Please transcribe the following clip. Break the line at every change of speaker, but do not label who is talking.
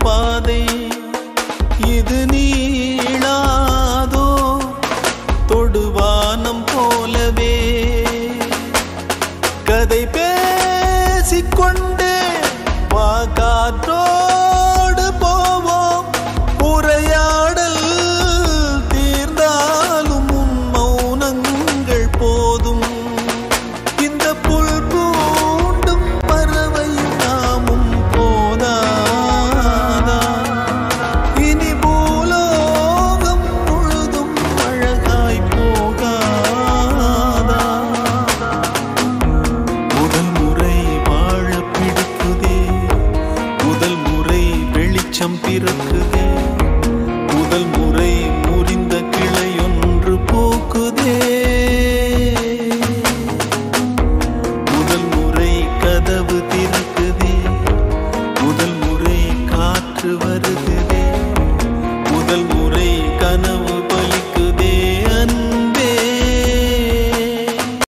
பாதை இது நீளாதோ தொடுவானம் போலவே கதை பேசிக்கொண்டே வா காற்றோடு போவோம் உரையாடல் தீர்ந்தாலும் உன் மௌனங்கள் போதும் இந்த புல் பூண்டும் பறவையும் நாமும் போதாதா இனி பூலோகம் முழுதும் அழகாய் போகாதா முதல் முறை வாழ பிடிக்குதே முதல் முறை வெளிச்சம் பிறக்குதே முதல் முறை முறிந்த கிளையொன்று பூக்குதே முதல் முறை கதவு திறக்குதே முதல் முறை காற்று வருகுதே முதல் முறை கனவு